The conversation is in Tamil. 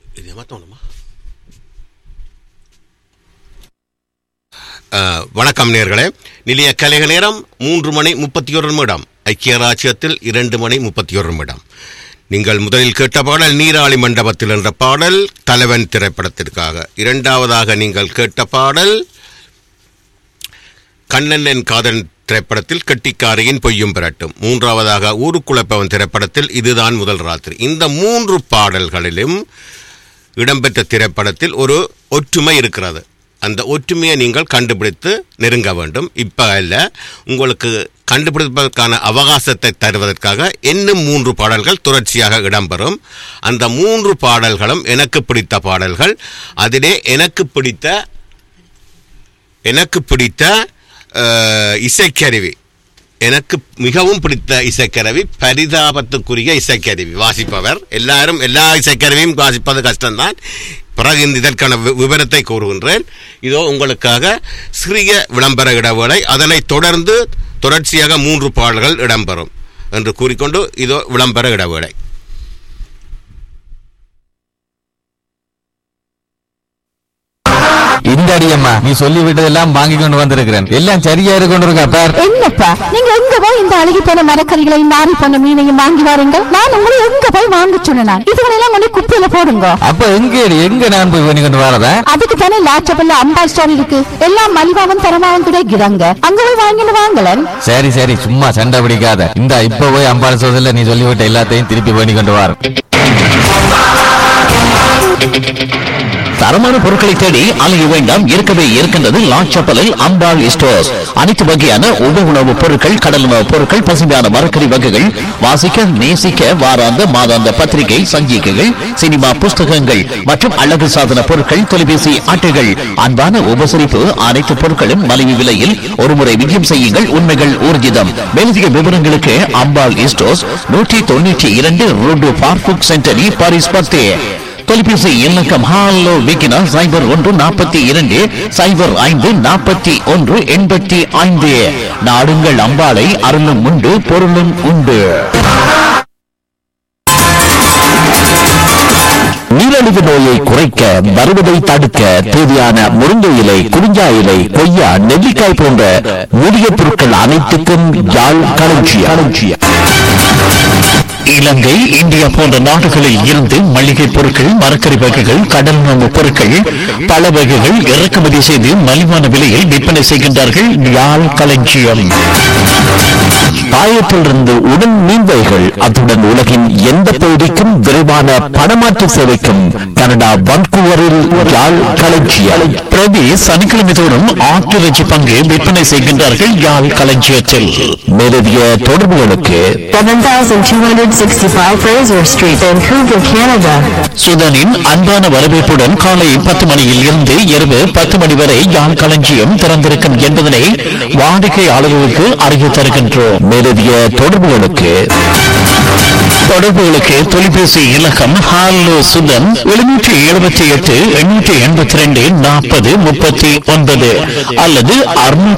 இது ஏமாத்தணுமா வணக்கம் நேர்களே நிலைய கலைக நேரம் மூன்று மணி முப்பத்தி ஒரு நிமிடம் ஐக்கிய ராஜ்யத்தில் இரண்டு மணி முப்பத்தி ஒரு நிமிடம் நீங்கள் முதலில் கேட்ட பாடல் நீராளி மண்டபத்தில் என்ற பாடல் தலைவன் திரைப்படத்திற்காக இரண்டாவதாக நீங்கள் கேட்ட பாடல் கண்ணன் என் காதன் திரைப்படத்தில் கெட்டிக்காரியின் பொய்யும் பிறட்டும் மூன்றாவதாக ஊருக்குழப்பவன் திரைப்படத்தில் இதுதான் முதல் ராத்திரி இந்த மூன்று பாடல்களிலும் இடம்பெற்ற திரைப்படத்தில் ஒரு ஒற்றுமை இருக்கிறது அந்த ஒற்றுமையை நீங்கள் கண்டுபிடித்து நெருங்க வேண்டும் இப்போ அல்ல உங்களுக்கு கண்டுபிடிப்பதற்கான அவகாசத்தை தருவதற்காக இன்னும் மூன்று பாடல்கள் தொடர்ச்சியாக இடம்பெறும் அந்த மூன்று பாடல்களும் எனக்கு பிடித்த பாடல்கள் அதிலே எனக்கு பிடித்த எனக்கு பிடித்த அஹ், இசைக்கருவி எனக்கு மிகவும் பிடித்த இசைக்கருவி பரிதாபத்துக்குரிய இசைக்கருவி வாசிப்பவர் எல்லாரும் எல்லா இசைக்கருவியும் வாசிப்பது கஷ்டம்தான் பிறகு இந்த இதற்கான வி- விவரத்தை கூறுகின்றேன் இதோ உங்களுக்காக சிறிய விளம்பர இடைவேளை அதனைத் தொடர்ந்து தொடர்ச்சியாக மூன்று பாடல்கள் இடம்பெறும் என்று கூறிக்கொண்டு இதோ விளம்பர இடைவேளை இந்த அடியம்மா நீ சொல்லி விட்டதெல்லாம் வாங்கி கொண்டு வந்திருக்கிறேன் எல்லாம் சரியா இருக்கு கொண்டு இருக்கா பார் என்னப்பா நீங்க எங்க போய் இந்த அழுகி போன மரக்கறிகளையும் நாரி போன மீனையும் வாங்கி வாருங்க நான் உங்களை எங்க போய் வாங்க சொன்னேன் இதுகளெல்லாம் கொண்டு குப்பையில போடுங்க அப்ப எங்க எங்க நான் போய் பண்ணி கொண்டு வரதா அதுக்கு தானே லாச்சபல்ல அம்பா ஸ்டோர் இருக்கு எல்லாம் மலிவாவும் தரமாவும் கிடைக்கிறாங்க அங்க போய் வாங்கிட்டு வாங்கலன் சரி சரி சும்மா சண்டை பிடிக்காத இந்த இப்ப போய் அம்பாள் சோதல நீ சொல்லிவிட்ட எல்லாத்தையும் திருப்பி பண்ணி கொண்டு வர தரமான பொருட்களை தேடி அலைய வேண்டாம் இருக்கவே இருக்கின்றது லாச்சப்பலில் அம்பாள் ஸ்டோர்ஸ் அனைத்து வகையான உப உணவுப் பொருட்கள் கடல் உணவுப் பொருட்கள் பசுமையான மரக்கறி வகைகள் வாசிக்க நேசிக்க வாராந்த மாதாந்த பத்திரிகை சஞ்சிகைகள் சினிமா புஸ்தகங்கள் மற்றும் அழகு சாதன பொருட்கள் தொலைபேசி அட்டைகள் அன்பான உபசரிப்பு அனைத்து பொருட்களும் மலிவு விலையில் ஒருமுறை விஜயம் செய்யுங்கள் உண்மைகள் ஊர்ஜிதம் மேலதிக விவரங்களுக்கு அம்பாள் ஸ்டோர்ஸ் நூற்றி தொண்ணூற்றி இரண்டு ரோடு பார்புக் சென்டரி பாரிஸ் பத்தே தொலைபேசி இலக்கம் ஹாலோ விக்கினா சைபர் ஒன்று நாற்பத்தி இரண்டு சைபர் ஐந்து நாற்பத்தி ஒன்று எண்பத்தி ஐந்து நாடுங்கள் அம்பாளை அருளும் உண்டு பொருளும் உண்டு நீரிழிவு நோயை குறைக்க வருவதை தடுக்க தேவையான முருங்கை இலை குறிஞ்சா இலை கொய்யா நெல்லிக்காய் போன்ற மூலிகை பொருட்கள் அனைத்துக்கும் யாழ் களஞ்சியம் இலங்கை இந்தியா போன்ற நாடுகளில் இருந்து மளிகை பொருட்கள் மரக்கறி வகைகள் கடல் உணவு பொருட்கள் பல வகைகள் இறக்குமதி செய்து மலிவான விலையில் விற்பனை செய்கின்றார்கள் யாழ் களஞ்சியம் பாயத்திலிருந்து உடன் மீன்வைகள் அத்துடன் உலகின் எந்த பகுதிக்கும் விரைவான பணமாற்று சேவைக்கும் கனடா வன்கூவரில் யாழ் களஞ்சியம் பிரதி சனிக்கிழமை தோறும் ஆட்டிறைச்சி பங்கு விற்பனை செய்கின்றார்கள் யாழ் களஞ்சியத்தில் மேலதிக தொடர்புகளுக்கு 7265 Fraser Street, Vancouver, Canada. சுதனின் அன்பான வரவேற்புடன் காலை பத்து மணியில் இருந்து இரவு பத்து மணி வரை யாழ் களஞ்சியம் திறந்திருக்கும் என்பதனை வாடிக்கையாளர்களுக்கு அறிவித்து தருகின்றோம் மேலதிக தொடர்புகளுக்கு தொடர்புகளுக்கு தொலைபேசி இலக்கம் ஹாலோ சுதன் எழுநூற்றி எழுபத்தி எட்டு எண்ணூற்றி எண்பத்தி ரெண்டு நாற்பது முப்பத்தி ஒன்பது அல்லது அறுநூற்றி